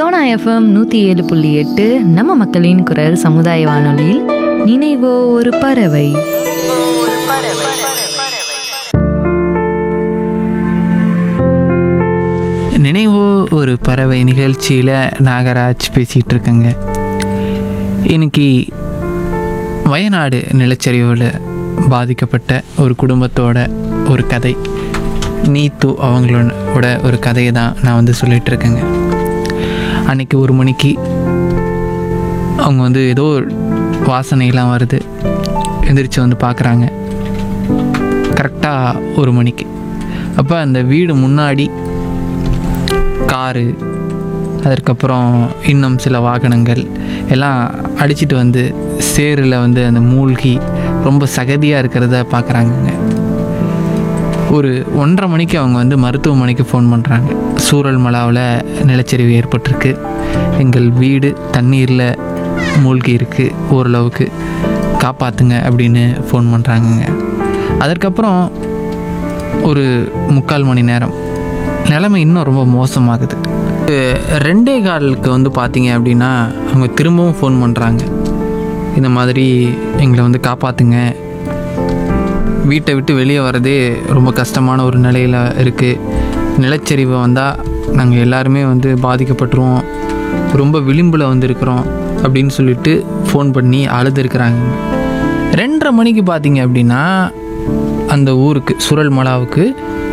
Sona FM நூற்றி ஏழு புள்ளி எட்டு நம்ம மக்களின் குரல் சமுதாய வானொலியில் நினைவோ ஒரு பறவை நினைவோ ஒரு பறவை நிகழ்ச்சியில் நாகராஜ் பேசிகிட்டு இருக்கேங்க இன்னைக்கு வயநாடு நிலச்சரிவில் பாதிக்கப்பட்ட ஒரு குடும்பத்தோட ஒரு கதை நீத்து அவங்களோட ஒரு கதையை தான் நான் வந்து சொல்லிட்டு இருக்கேங்க அன்னைக்கு ஒரு மணிக்கு அவங்க வந்து ஏதோ ஒரு வாசனைலாம் வருது எந்திரிச்சு வந்து பார்க்குறாங்க கரெக்டாக ஒரு மணிக்கு அப்போ அந்த வீடு முன்னாடி காரு அதற்கப்புறம் இன்னும் சில வாகனங்கள் எல்லாம் அடிச்சிட்டு வந்து சேரில் வந்து அந்த மூழ்கி ரொம்ப சகதியாக இருக்கிறத பார்க்குறாங்கங்க ஒரு ஒன்றரை மணிக்கு அவங்க வந்து மருத்துவமனைக்கு ஃபோன் பண்ணுறாங்க சூரல் மலாவில் நிலச்சரிவு ஏற்பட்டிருக்கு எங்கள் வீடு தண்ணீரில் மூழ்கி இருக்கு ஓரளவுக்கு காப்பாற்றுங்க அப்படின்னு ஃபோன் பண்ணுறாங்கங்க அதற்கப்புறம் ஒரு முக்கால் மணி நேரம் நிலைமை இன்னும் ரொம்ப மோசமாகுது அஹ் ரெண்டே காலுக்கு வந்து பார்த்தீங்க அப்படின்னா அவங்க திரும்பவும் ஃபோன் பண்ணுறாங்க இந்த மாதிரி எங்களை வந்து காப்பாற்றுங்க வீட்டை விட்டு வெளியே வரதே ரொம்ப கஷ்டமான ஒரு நிலையில் இருக்குது நிலச்சரிவு வந்தால் நாங்கள் எல்லாருமே வந்து பாதிக்கப்பட்டுருவோம் ரொம்ப விளிம்பில் வந்து இருக்கிறோம் அப்படின்னு சொல்லிட்டு ஃபோன் பண்ணி அழுதுருக்குறாங்க ரெண்டரை மணிக்கு பார்த்தீங்க அப்படின்னா அந்த ஊருக்கு சுரல் மலாவுக்கு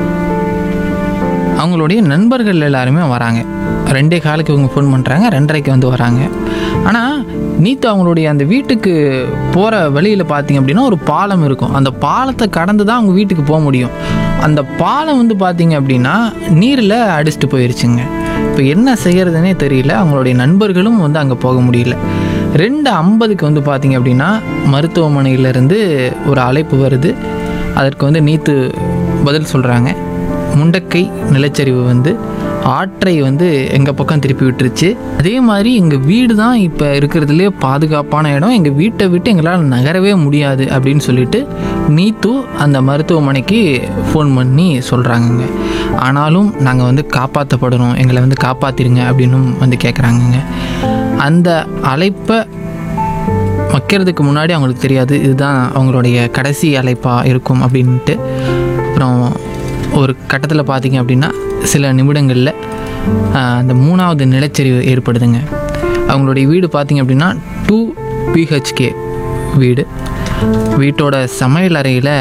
அவங்களுடைய நண்பர்கள் எல்லாருமே வராங்க ரெண்டே காலுக்கு இவங்க ஃபோன் பண்ணுறாங்க ரெண்டரைக்கு வந்து வராங்க ஆனால் நீத்து அவங்களுடைய அந்த வீட்டுக்கு போகிற வழியில் பார்த்தீங்க அப்படின்னா ஒரு பாலம் இருக்கும் அந்த பாலத்தை கடந்து தான் அவங்க வீட்டுக்கு போக முடியும் அந்த பாலம் வந்து பார்த்தீங்க அப்படின்னா நீரில் அடிச்சிட்டு போயிருச்சுங்க இப்போ என்ன செய்யறதுனே தெரியல அவங்களுடைய நண்பர்களும் வந்து அங்கே போக முடியல ரெண்டு ஐம்பதுக்கு வந்து பார்த்தீங்க அப்படின்னா மருத்துவமனையிலேருந்து ஒரு அழைப்பு வருது அதற்கு வந்து நீத்து பதில் சொல்கிறாங்க முண்டக்கை நிலச்சரிவு வந்து ஆற்றை வந்து எங்கள் பக்கம் திருப்பி விட்டுருச்சு அதே மாதிரி எங்கள் வீடு தான் இப்போ இருக்கிறதுலே பாதுகாப்பான இடம் எங்கள் வீட்டை விட்டு எங்களால் நகரவே முடியாது அப்படின்னு சொல்லிட்டு நீத்து அந்த மருத்துவமனைக்கு ஃபோன் பண்ணி சொல்கிறாங்கங்க ஆனாலும் நாங்கள் வந்து காப்பாற்றப்படணும் எங்களை வந்து காப்பாற்றிருங்க அப்படின்னும் வந்து கேட்குறாங்கங்க அந்த அழைப்பை வைக்கிறதுக்கு முன்னாடி அவங்களுக்கு தெரியாது இதுதான் அவங்களுடைய கடைசி அழைப்பாக இருக்கும் அப்படின்ட்டு அப்புறம் ஒரு கட்டத்தில் பார்த்தீங்க அப்படின்னா சில நிமிடங்களில் ஆஹ், அந்த மூணாவது நிலச்சரிவு ஏற்படுதுங்க அவங்களுடைய வீடு பார்த்தீங்க அப்படின்னா டூ பிஹெச்கே வீடு வீட்டோட சமையல் அறையில்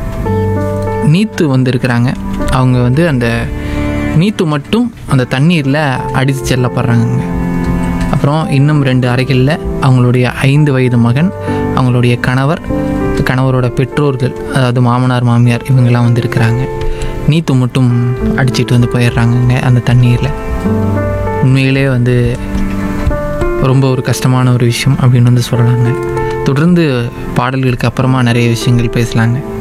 நீத்து வந்திருக்கிறாங்க அவங்க வந்து அந்த நீத்து மட்டும் அந்த தண்ணீரில் அடித்து செல்லப்படுறாங்க அப்புறம் இன்னும் ரெண்டு அறைகளில் அவங்களுடைய ஐந்து வயது மகன் அவங்களுடைய கணவர் கணவரோட பெற்றோர்கள் அதாவது மாமனார் மாமியார் இவங்கெல்லாம் வந்திருக்கிறாங்க நீத்து மட்டும் அடிச்சிட்டு வந்து போயிடுறாங்கங்க அந்த தண்ணீரில் உண்மையிலே வந்து ரொம்ப ஒரு கஷ்டமான ஒரு விஷயம் அப்படின்னு வந்து சொல்லலாங்க தொடர்ந்து பாடல்களுக்கு அப்புறமா நிறைய விஷயங்கள் பேசலாங்க